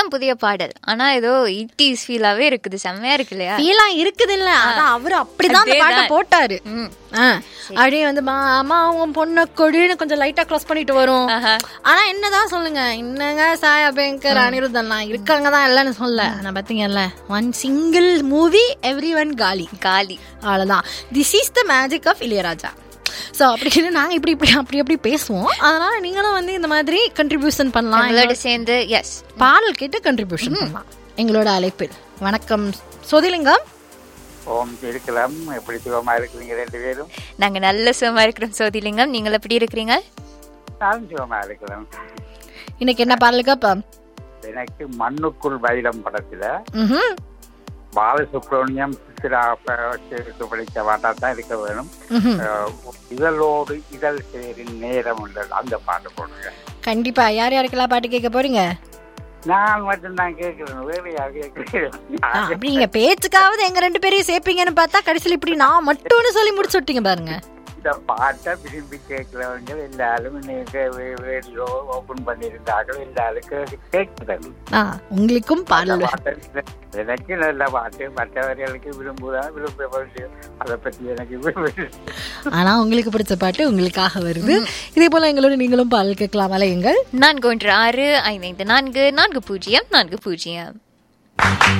புத்தம் புதிய பாடல் ஆனா ஏதோ இட்டிஸ் ஃபீலாவே இருக்குது செம்மையா இருக்கு இல்லையா ஃபீலா இருக்குது இல்ல அதான் அவரு அப்படிதான் அந்த பாட்டை அதேதான். போட்டாரு ம். ஆ, அப்படியே வந்து மாமா உன் பொண்ண கொடின்னு கொஞ்சம் லைட்டா க்ராஸ் பண்ணிட்டு வரும் ஆஹா. ஆனா என்னதான் சொல்லுங்க என்னங்க சாயா பேங்கர் அனிருத்தன்லாம் இருக்காங்க தான் இல்லைன்னு சொல்ல நான் பாத்தீங்கல்ல one single movie every one காலி காலி அவ்வளவுதான் this is the magic of Ilaiyaraaja so அப்படின்னு நாங்கள் இப்படி இப்படி அப்படி அப்படி பேசுவோம் அதனால நீங்களும் வந்து இந்த மாதிரி கண்ட்ரிபியூஷன் பண்ணலாம் எங்களோட சேர்ந்து எஸ் பாடல் கேட்டு கண்ட்ரிபியூஷன் பண்ணலாம் எங்களோட அழைப்பில் வணக்கம் சோதிலிங்கம் ஓம் இருக்கலாம் எப்படி சுகமா இருக்கிறீங்க ரெண்டு பேரும் நாங்க நல்ல சுகமா இருக்கிறோம் சோதிலிங்கம் நீங்கள் எப்படி இருக்கிறீங்க நானும் சுகமா இருக்கலாம் இன்னைக்கு என்ன பாடலுக்கு அப்ப எனக்கு மண்ணுக்குள் வைரம் படத்துல ம்ஹும். பாலசுப்ரமணியம் சித்ரா சேர்த்து படித்த பாட்டா தான் இருக்க வேணும் ம்ஹும். அஹ், இதழோடு இதழ் சேரின் நேரம் உள்ளது அந்த பாட்டு போடுங்க கண்டிப்பா யார் யாருக்கெல்லாம் பாட்டு கேட்க போறீங்க நான் மட்டும் தான் கேட்கிறேன் வேறு யார் ஆ, கேட்கிறேன் அப்படி நீங்க பேச்சுக்காவது எங்க ரெண்டு பேரையும் சேர்ப்பீங்கன்னு பார்த்தா கடைசியில் இப்படி நான் மட்டும்னு சொல்லி முடிச்சு விட்டீங்க பாருங்க இந்த பாட்டை விரும்பி கேட்கிறவங்க எல்லாரும் இன்னைக்கு ரேடியோ ஓபன் பண்ணியிருந்தார்கள் எல்லாரும் கேட்டு கேட்கிறாங்க ஆ உங்களுக்கும் நல்ல பாடல் பாட்டு. எனக்கு நல்ல பாட்டு மற்றவர்களுக்கு விரும்புதா விரும்ப வேண்டும் அதை பத்தி எனக்கு விரும்புது ஆனா உங்களுக்கு பிடிச்ச பாட்டு உங்களுக்காக வருது இதே போல எங்களோட நீங்களும் பாடல் கேட்கலாம் அலையுங்கள் நான்கு ஒன்று ஆறு ஐந்து ஐந்து நான்கு நான்கு பூஜ்ஜியம் நான்கு பூஜ்ஜியம்